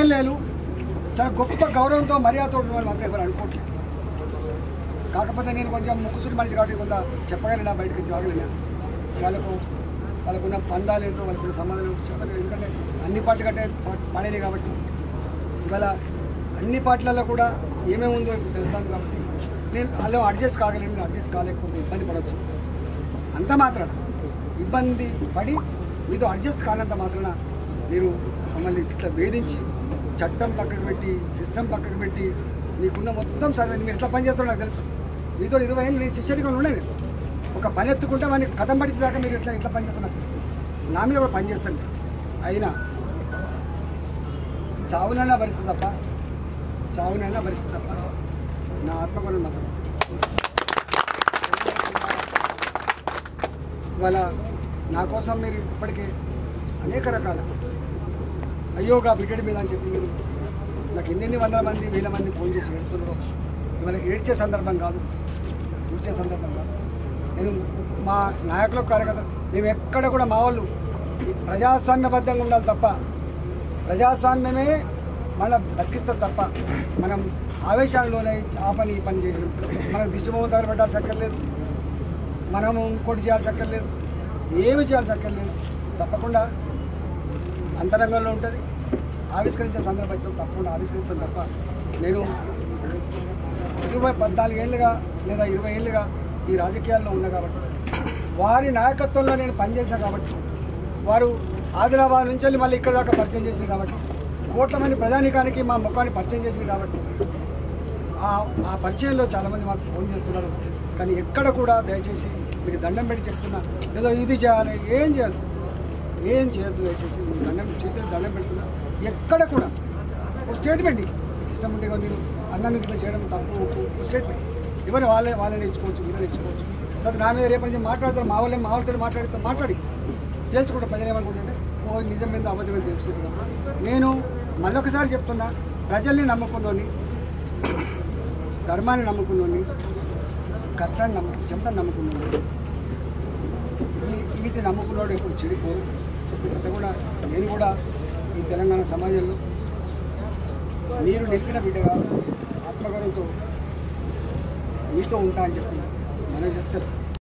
ఎమ్మెల్యేలు చాలా గొప్ప గౌరవంతో మర్యాదతో ఉన్న వాళ్ళు మాత్రం ఎవరు అనుకోవట్లేదు కాకపోతే నేను కొంచెం ముక్కుసుడి మనిషి కాబట్టి కొంత చెప్పగలిగినా బయటకు రాగలిగినా వాళ్ళకు వాళ్ళకున్న పందాలు ఏంటో వాళ్ళకున్న సంబంధాలు చెప్పలేదు ఎందుకంటే అన్ని పార్టీ కంటే పడేది కాబట్టి ఇవాళ అన్ని పార్టీలలో కూడా ఏమేమి ఉందో ఇప్పుడు తెలుస్తాను కాబట్టి నేను వాళ్ళు అడ్జస్ట్ కాగలను నేను అడ్జస్ట్ కాలేకపోతే ఇబ్బంది పడవచ్చు అంత మాత్రాన ఇబ్బంది పడి మీతో అడ్జస్ట్ కానంత మాత్రాన మీరు మమ్మల్ని ఇట్లా వేధించి చట్టం పక్కకు పెట్టి సిస్టమ్ పక్కకు పెట్టి మీకున్న మొత్తం సర్వే మీరు ఎట్లా పనిచేస్తారో నాకు తెలుసు మీతో ఇరవై ఏళ్ళు నేను శిష్యరికలు ఉండే నేను ఒక పని ఎత్తుకుంటే వాడిని కథం పట్టించేదాకా మీరు ఎట్లా ఎట్లా పనిచేస్తారో నాకు తెలుసు నా మీద కూడా పనిచేస్తాను నేను. అయినా చావునైనా భరిస్తుంది తప్ప చావునైనా భరిస్తుంది తప్ప నా ఆత్మగౌరవం మాత్రం ఇవాళ నా కోసం మీరు ఇప్పటికే అనేక రకాల అయ్యోగా బ్రిగేడ్ మీద అని చెప్పి మీరు నాకు ఎన్నెన్ని వందల మంది వేల మంది ఫోన్ చేసి ఏడుస్తున్నారు ఇవాళ ఏడ్చే సందర్భం కాదు చూసే సందర్భం కాదు నేను మా నాయకులకు కార్యకర్తలు మేము ఎక్కడ కూడా మా వాళ్ళు ఈ ప్రజాస్వామ్యబద్ధంగా ఉండాలి తప్ప ప్రజాస్వామ్యమే మన బతికిస్తుంది తప్ప మనం ఆవేశాలలోనే ఆ పని ఈ పని చేయడం మనకు దిష్టిబొమ్మ తగలబెట్టాల్సి అక్కర్లేదు మనము ఇంకోటి చేయాల్సి అక్కర్లేదు ఏమి చేయాల్సి అక్కర్లేదు తప్పకుండా అంతరంగంలో ఉంటుంది ఆవిష్కరించే సందర్భం వచ్చినప్పుడు తప్పకుండా ఆవిష్కరిస్తాను తప్ప నేను ఇరవై పద్నాలుగేళ్ళుగా లేదా ఇరవై ఏళ్ళుగా ఈ రాజకీయాల్లో ఉన్నా కాబట్టి వారి నాయకత్వంలో నేను పనిచేశాను కాబట్టి వారు ఆదిలాబాద్ నుంచి వెళ్ళి మళ్ళీ ఇక్కడ దాకా పరిచయం చేసింది కాబట్టి కోట్ల మంది ప్రజానికానికి మా ముఖాన్ని పరిచయం చేసింది కాబట్టి ఆ ఆ పరిచయంలో చాలామంది మాకు ఫోన్ చేస్తున్నారు కానీ ఎక్కడ కూడా దయచేసి మీకు దండం పెట్టి చెప్తున్నా ఏదో ఇది చేయాలి ఏం చేయదు ఏం చేయొద్దు దయచేసి మీకు దండం చేతులు దండం పెడుతున్నా ఎక్కడ కూడా ఒక స్టేట్మెంట్ ఇవ్వు. ఇష్టం ఉంటే ఇగో నేను అన్నాన్ని ఇట్లా చేయడం తప్పు ఒప్పు ఒక స్టేట్మెంట్ ఇవన్నీ వాళ్ళే వాళ్ళని ఇచ్చుకోవచ్చు వీళ్ళని ఇచ్చుకోవచ్చు తర్వాత నా మీద రేపటి నుంచి మాట్లాడతారు మా వాళ్ళే మా వాళ్ళతో మాట్లాడితే మాట్లాడి తెలుసుకుంటా ప్రజలు ఏమనుకుంటుంటే ఓ నిజం మీద అబద్ధం మీద తెలుసుకుంటున్నాను నేను మళ్ళొకసారి చెప్తున్నా ప్రజల్ని నమ్ముకున్నోని ధర్మాన్ని నమ్ముకున్నోని కష్టాన్ని నమ్ము చెమటని నమ్ముకున్నాడు ఈ- వీటిని నమ్ముకున్నాడు ఎప్పుడు చెడిపోరు అంత కూడా నేను కూడా ఈ తెలంగాణ సమాజంలో మీరు నిలిపిన బిడ్డగా ఆత్మగౌరవంతో మీతో ఉంటా అని చెప్పి మనం చేస్తారు